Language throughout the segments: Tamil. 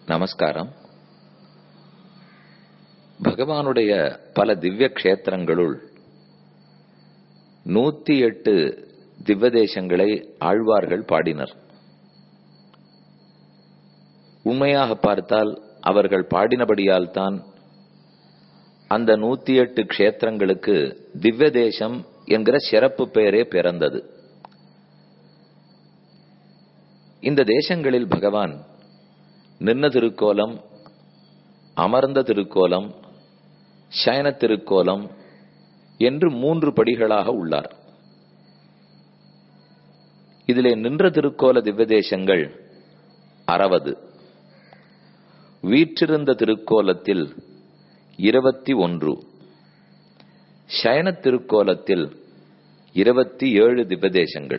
நமஸ்காரம் பகவானுடைய பல திவ்ய கஷேத்திரங்களுள் நூத்தி எட்டு திவ்வதேசங்களை ஆழ்வார்கள் பாடினர் உண்மையாக பார்த்தால் அவர்கள் பாடினபடியால் தான் அந்த நூத்தி எட்டு க்ஷேத்திரங்களுக்கு திவ்ய தேசம் என்கிற சிறப்பு பெயரே பிறந்தது இந்த தேசங்களில் பகவான் நின்ன திருக்கோலம் அமர்ந்த திருக்கோலம் சயன திருக்கோலம் என்று மூன்று படிகளாக உள்ளார் இதிலே நின்ற திருக்கோல திவ்யதேசங்கள் அறுபது வீற்றிருந்த திருக்கோலத்தில் இருபத்தி ஒன்று சயன திருக்கோலத்தில் இருபத்தி ஏழு திவ்யதேசங்கள்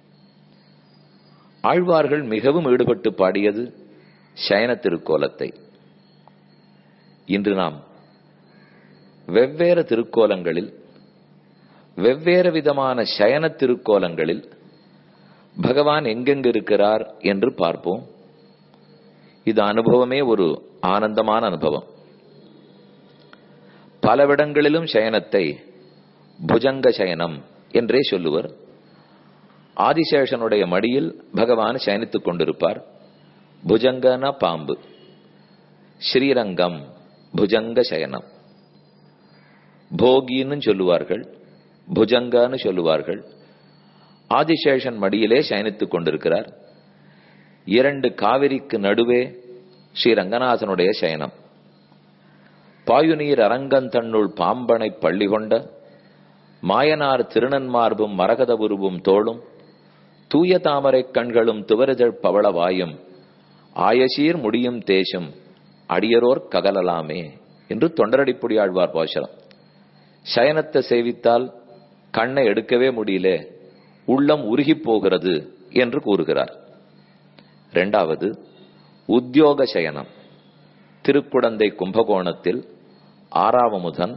ஆழ்வார்கள் மிகவும் ஈடுபட்டு பாடியது சயன திருக்கோலத்தை இன்று நாம் வெவ்வேறு திருக்கோலங்களில் வெவ்வேறு விதமான சயன திருக்கோலங்களில் பகவான் எங்கெங்கு இருக்கிறார் என்று பார்ப்போம் இது அனுபவமே ஒரு ஆனந்தமான அனுபவம் பலவிடங்களிலும் சயனத்தை புஜங்க சயனம் என்றே சொல்லுவர் ஆதிசேஷனுடைய மடியில் பகவான் சயனித்துக் கொண்டிருப்பார் புஜங்கன பாம்பு ஸ்ரீரங்கம் புஜங்க சயனம் போகின்னு சொல்லுவார்கள் புஜங்கன்னு சொல்லுவார்கள் ஆதிசேஷன் மடியிலே சயனித்துக் கொண்டிருக்கிறார் இரண்டு காவிரிக்கு நடுவே ஸ்ரீ ரங்கநாதனுடைய சயனம் பாயுநீர் அரங்கந்தன்னுள் பாம்பனை பள்ளி கொண்ட மாயனார் திருநன்மார்பும் மரகத உருவும் தோளும் தூய தாமரை கண்களும் துவரதழ் பவளவாயும் ஆயசீர் முடியும் தேசும் அடியரோர் ககலலாமே என்று தொண்டரடிப்புடி ஆழ்வார் பாசனம் சயனத்தை சேவித்தால் கண்ணை எடுக்கவே முடியல உள்ளம் உருகி போகிறது என்று கூறுகிறார் இரண்டாவது உத்தியோக சயனம் திருக்குடந்தை கும்பகோணத்தில் ஆறாவமுதன்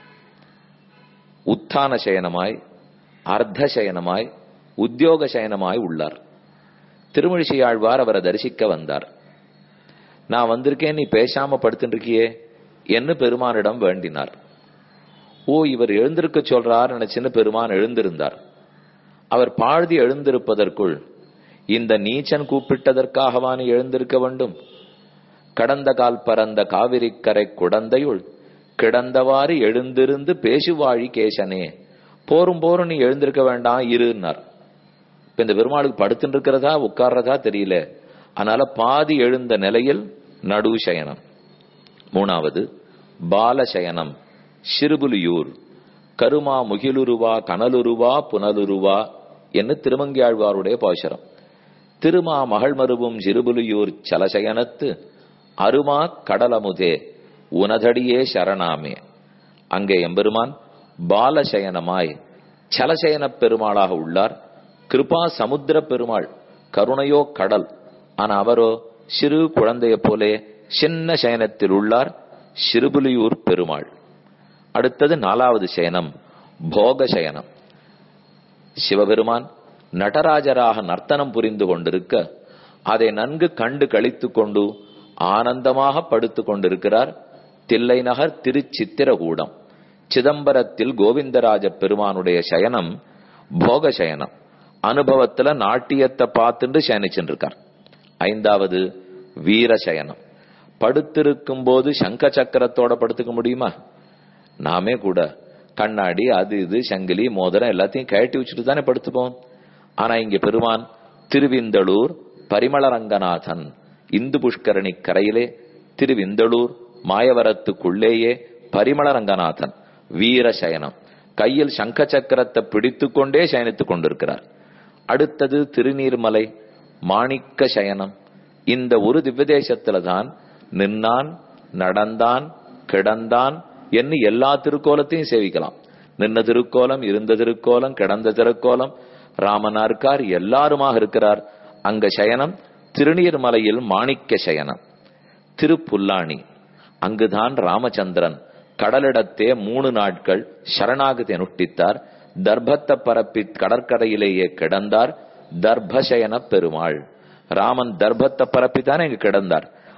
உத்தான சயனமாய் அர்த்த சயனமாய் உத்தியோக சயனமாய் உள்ளார் திருமழிசையாழ்வார் அவரை தரிசிக்க வந்தார் நான் வந்திருக்கேன் நீ பேசாம படுத்துட்டு இருக்கியே என்று பெருமானிடம் வேண்டினார் ஓ இவர் எழுந்திருக்க சொல்றார் நினைச்சுன்னு பெருமான் எழுந்திருந்தார் அவர் பாழ்தி எழுந்திருப்பதற்குள் இந்த நீச்சன் கூப்பிட்டதற்காகவா நீ எழுந்திருக்க வேண்டும் கடந்த கால் பரந்த காவிரிக்கரை குடந்தையுள் கிடந்தவாறு எழுந்திருந்து பேசுவாழி கேசனே போரும் போரும் நீ எழுந்திருக்க வேண்டாம் இருன்னார் இப்ப இந்த பெருமாளுக்கு படுத்துட்டு இருக்கிறதா உட்கார்றதா தெரியல அதனால பாதி எழுந்த நிலையில் நடு சயனம் மூணாவது பாலசயனம் சிறுபுலியூர் கருமா முகிலுருவா கனலுருவா புனலுருவா என்று திருமங்கியாழ்வாருடைய பாசுரம் திருமா மகள் மருவும் சிறுபுலியூர் சலசயனத்து அருமா கடலமுதே உனதடியே சரணாமே அங்கே எம்பெருமான் பாலசயனமாய் சலசயன பெருமாளாக உள்ளார் கிருபா சமுத்திர பெருமாள் கருணையோ கடல் ஆனா அவரோ சிறு குழந்தைய போலே சின்ன சயனத்தில் உள்ளார் சிறுபுலியூர் பெருமாள் அடுத்தது நாலாவது சயனம் போக சயனம் சிவபெருமான் நடராஜராக நர்த்தனம் புரிந்து கொண்டிருக்க அதை நன்கு கண்டு கழித்து கொண்டு ஆனந்தமாக படுத்து கொண்டிருக்கிறார் தில்லை நகர் திருச்சித்திரகூடம் சிதம்பரத்தில் கோவிந்தராஜ பெருமானுடைய சயனம் போக சயனம் அனுபவத்துல நாட்டியத்தை பார்த்துட்டு சயனிச்சுருக்கார் ஐந்தாவது வீர சயனம் படுத்திருக்கும் போது சங்க சக்கரத்தோட படுத்துக்க முடியுமா நாமே கூட கண்ணாடி அது இது சங்கிலி மோதிரம் எல்லாத்தையும் கழட்டி வச்சுட்டு தானே படுத்துப்போம் ஆனா இங்க பெருமான் திருவிந்தளூர் பரிமளரங்கநாதன் இந்து புஷ்கரணி கரையிலே திருவிந்தளூர் மாயவரத்துக்குள்ளேயே பரிமளரங்கநாதன் வீர சயனம் கையில் சங்க சக்கரத்தை பிடித்து கொண்டே சயனித்துக் கொண்டிருக்கிறார் அடுத்தது திருநீர்மலை மாணிக்க சயனம் இந்த ஒரு திவ்யதேசத்துல தான் நின்னான் நடந்தான் கிடந்தான் என்று எல்லா திருக்கோலத்தையும் சேவிக்கலாம் நின்ன திருக்கோலம் இருந்த திருக்கோலம் கிடந்த திருக்கோலம் ராமனார்கார் எல்லாருமாக இருக்கிறார் அங்க சயனம் திருநீர்மலையில் மாணிக்க சயனம் திருப்புல்லாணி அங்குதான் ராமச்சந்திரன் கடலிடத்தே மூணு நாட்கள் சரணாகதி அனுஷ்டித்தார் தர்பத்தை பரப்பி கடற்கரையிலேயே கிடந்தார் தர்பசயன பெருமாள் ராமன் தர்பத்தை பரப்பித்தானே இங்க கிடந்தார்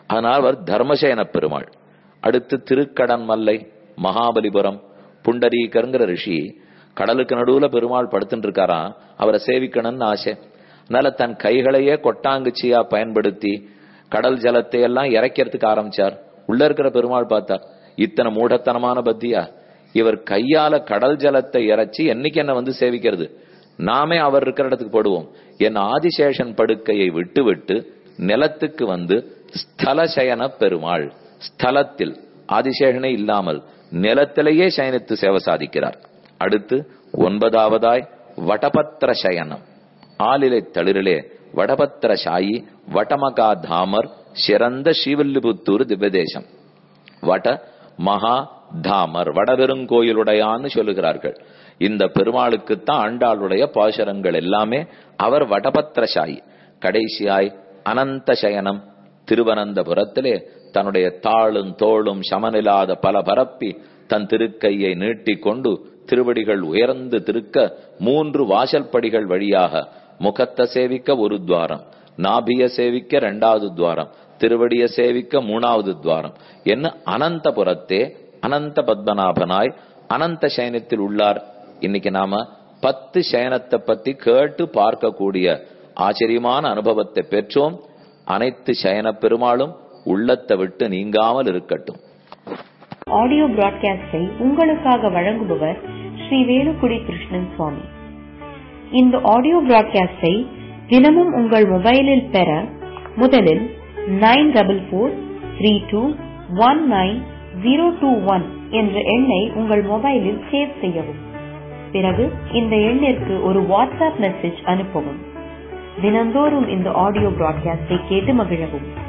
அதனால் அவர் தர்மசேன பெருமாள் அடுத்து திருக்கடன் மல்லை மகாபலிபுரம் புண்டரீகருங்கிற ரிஷி கடலுக்கு நடுவுல பெருமாள் படுத்துட்டு இருக்காராம் அவரை சேவிக்கணும்னு ஆசை அதனால தன் கைகளையே கொட்டாங்குச்சியா பயன்படுத்தி கடல் ஜலத்தை எல்லாம் இறைக்கிறதுக்கு ஆரம்பிச்சார் உள்ள இருக்கிற பெருமாள் பார்த்தார் இத்தனை மூடத்தனமான பத்தியா இவர் கையால கடல் ஜலத்தை இறைச்சி என்னைக்கு என்ன வந்து சேவிக்கிறது நாமே அவர் இருக்கிற இடத்துக்கு போடுவோம் என் ஆதிசேஷன் படுக்கையை விட்டு விட்டு நிலத்துக்கு வந்து ஸ்தலசயன பெருமாள் ஸ்தலத்தில் ஆதிசேஷனே இல்லாமல் நிலத்திலேயே சயனித்து சேவை சாதிக்கிறார் அடுத்து ஒன்பதாவதாய் வடபத்திர சயனம் ஆலிலை தளிரிலே வடபத்திர சாயி வடமகா தாமர் சிறந்த ஸ்ரீவில்லிபுத்தூர் திவ்யதேசம் வட மகா தாமர் வடபெருங்கோயிலுடையான்னு சொல்லுகிறார்கள் இந்த பெருமாளுக்குத்தான் ஆண்டாளுடைய பாசுரங்கள் எல்லாமே அவர் வடபத்திரசாயி கடைசியாய் அனந்த சயனம் திருவனந்தபுரத்திலே தன்னுடைய தாளும் தோளும் சமனில்லாத பல பரப்பி தன் திருக்கையை நீட்டிக் கொண்டு திருவடிகள் உயர்ந்து திருக்க மூன்று வாசல் படிகள் வழியாக முகத்தை சேவிக்க ஒரு துவாரம் நாபிய சேவிக்க இரண்டாவது துவாரம் திருவடிய சேவிக்க மூணாவது துவாரம் என்ன அனந்தபுரத்தே அனந்த பத்மநாபனாய் அனந்த சயனத்தில் உள்ளார் இன்னைக்கு நாம பத்து சயனத்தை பத்தி கேட்டு பார்க்கக்கூடிய ஆச்சரியமான அனுபவத்தை பெற்றோம் அனைத்து சயன பெருமாளும் உள்ளத்தை விட்டு நீங்காமல் இருக்கட்டும் ஆடியோ பிராட்காஸ்டை உங்களுக்காக வழங்குபவர் ஸ்ரீ வேலுக்குடி கிருஷ்ணன் சுவாமி இந்த ஆடியோ பிராட்காஸ்டை தினமும் உங்கள் மொபைலில் பெற முதலில் nine double four three two one nine zero two one என்ற எண்ணை உங்கள் மொபைலில் சேவ் செய்யவும் பிறகு இந்த எண்ணிற்கு ஒரு வாட்ஸ்அப் மெசேஜ் அனுப்பவும் தினந்தோறும் இந்த ஆடியோ பிராட்காஸ்டை கேட்டு மகிழவும்